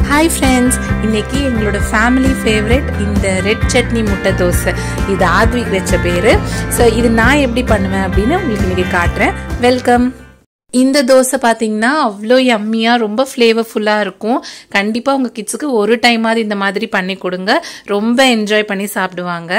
hi friends இன்னைக்கு எங்களோட family favourite இந்த ரெட் சட்னி முட்டை தோசை இது ஆத்விக் வச்ச பேர் ஸோ இது நான் எப்படி பண்ணுவேன் அப்படின்னு உங்களுக்கு இன்னைக்கு காட்டுறேன் வெல்கம் இந்த தோசை பார்த்தீங்கன்னா அவ்வளோ யம்மியாக ரொம்ப ஃப்ளேவர்ஃபுல்லாக இருக்கும் கண்டிப்பாக உங்கள் கிட்ஸுக்கு ஒரு டைமாவது இந்த மாதிரி பண்ணி கொடுங்க ரொம்ப என்ஜாய் பண்ணி சாப்பிடுவாங்க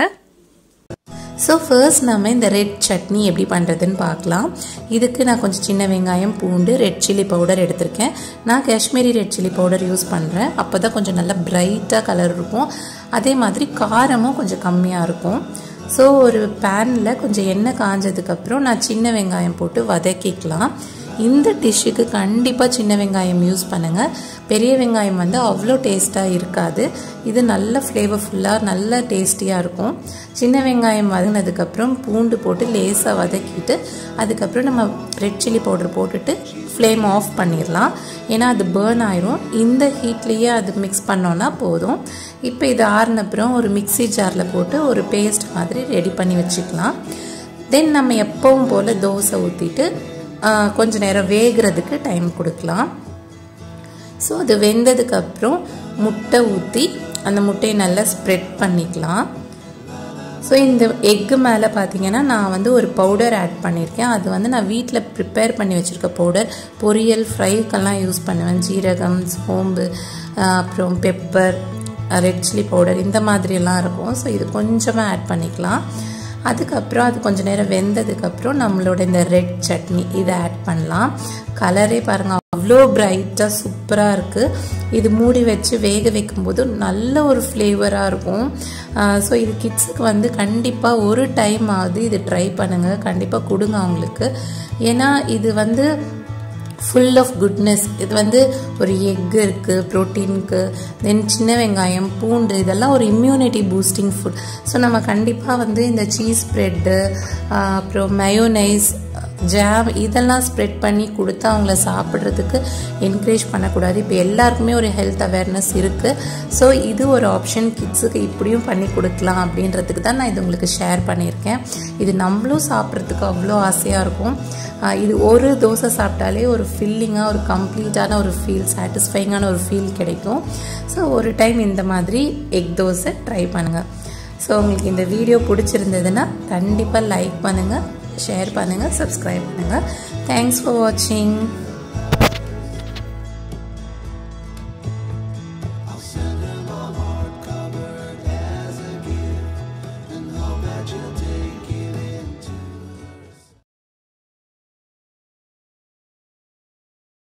ஸோ ஃபர்ஸ்ட் நம்ம இந்த ரெட் சட்னி எப்படி பண்ணுறதுன்னு பார்க்கலாம் இதுக்கு நான் கொஞ்சம் சின்ன வெங்காயம் பூண்டு ரெட் சில்லி பவுடர் எடுத்திருக்கேன் நான் Kashmiri red chilli powder use பண்ணுறேன் அப்போ தான் கொஞ்சம் நல்லா பிரைட்டாக கலர் இருக்கும் அதே மாதிரி காரமும் கொஞ்சம் கம்மியாக இருக்கும் ஸோ ஒரு பேனில் கொஞ்சம் எண்ணெய் காஞ்சதுக்கப்புறம் நான் சின்ன வெங்காயம் போட்டு வதக்கிக்கலாம் இந்த டிஷ்ஷுக்கு கண்டிப்பாக சின்ன வெங்காயம் யூஸ் பண்ணுங்கள் பெரிய வெங்காயம் வந்து அவ்வளோ டேஸ்ட்டாக இருக்காது இது நல்ல ஃப்ளேவர்ஃபுல்லாக நல்ல டேஸ்டியாக இருக்கும் சின்ன வெங்காயம் வதங்கினதுக்கப்புறம் பூண்டு போட்டு லேசாக வதக்கிட்டு அதுக்கப்புறம் நம்ம ரெட் சில்லி பவுடர் போட்டுட்டு ஃப்ளேம் ஆஃப் பண்ணிடலாம் ஏன்னா அது பேர்ன் ஆயிரும் இந்த ஹீட்லேயே அது மிக்ஸ் பண்ணோன்னா போதும் இப்போ இது ஆறுனப்புறம் ஒரு மிக்சி ஜாரில் போட்டு ஒரு பேஸ்ட் மாதிரி ரெடி பண்ணி வச்சுக்கலாம் தென் நம்ம எப்பவும் போல் தோசை ஊற்றிட்டு கொஞ்ச நேரம் வேகிறதுக்கு டைம் கொடுக்கலாம் ஸோ அது வெந்ததுக்கப்புறம் முட்டை ஊற்றி அந்த முட்டையை நல்லா ஸ்ப்ரெட் பண்ணிக்கலாம் ஸோ இந்த எக்கு மேலே பார்த்தீங்கன்னா நான் வந்து ஒரு பவுடர் ஆட் பண்ணியிருக்கேன் அது வந்து நான் வீட்டில் ப்ரிப்பேர் பண்ணி வச்சுருக்க பவுடர் பொரியல் ஃப்ரைக்கெல்லாம் யூஸ் பண்ணுவேன் ஜீரகம் சோம்பு அப்புறம் பெப்பர் ரெட் சில்லி பவுடர் இந்த மாதிரியெல்லாம் இருக்கும் ஸோ இது கொஞ்சமாக ஆட் பண்ணிக்கலாம் அதுக்கப்புறம் அது கொஞ்சம் நேரம் வெந்ததுக்கப்புறம் நம்மளோட இந்த ரெட் சட்னி இதை ஆட் பண்ணலாம் கலரே பாருங்கள் அவ்வளோ பிரைட்டாக சூப்பராக இருக்குது இது மூடி வச்சு வேக வைக்கும்போது நல்ல ஒரு ஃப்ளேவராக இருக்கும் ஸோ இது கிட்ஸுக்கு வந்து கண்டிப்பாக ஒரு டைம் ஆகுது இது ட்ரை பண்ணுங்கள் கண்டிப்பாக கொடுங்க அவங்களுக்கு ஏன்னா இது வந்து ஃபுல் ஆஃப் குட்னஸ் இது வந்து ஒரு எக் இருக்குது ப்ரோட்டீனுக்கு தென் சின்ன வெங்காயம் பூண்டு இதெல்லாம் ஒரு இம்யூனிட்டி பூஸ்டிங் ஃபுட் ஸோ நம்ம கண்டிப்பாக வந்து இந்த சீஸ் ப்ரெட்டு அப்புறம் மயோனைஸ் ஜாம் இதெல்லாம் ஸ்ப்ரெட் பண்ணி கொடுத்து அவங்கள சாப்பிட்றதுக்கு என்கரேஜ் பண்ணக்கூடாது இப்போ எல்லாருக்குமே ஒரு ஹெல்த் அவேர்னஸ் இருக்குது ஸோ இது ஒரு ஆப்ஷன் கிட்ஸுக்கு இப்படியும் பண்ணி கொடுக்கலாம் அப்படின்றதுக்கு தான் நான் இது உங்களுக்கு ஷேர் பண்ணியிருக்கேன் இது நம்மளும் சாப்பிட்றதுக்கு அவ்வளோ ஆசையாக இருக்கும் இது ஒரு தோசை சாப்பிட்டாலே ஒரு ஃபில்லிங்காக ஒரு கம்ப்ளீட்டான ஒரு ஃபீல் சாட்டிஸ்ஃபைங்கான ஒரு ஃபீல் கிடைக்கும் ஸோ ஒரு டைம் இந்த மாதிரி எக் தோசை ட்ரை பண்ணுங்கள் ஸோ உங்களுக்கு இந்த வீடியோ பிடிச்சிருந்ததுன்னா கண்டிப்பாக லைக் பண்ணுங்கள் ஷேர் பண்ணுங்கள் சப்ஸ்கிரைப் பண்ணுங்கள் தேங்க்ஸ் ஃபார் வாட்சிங்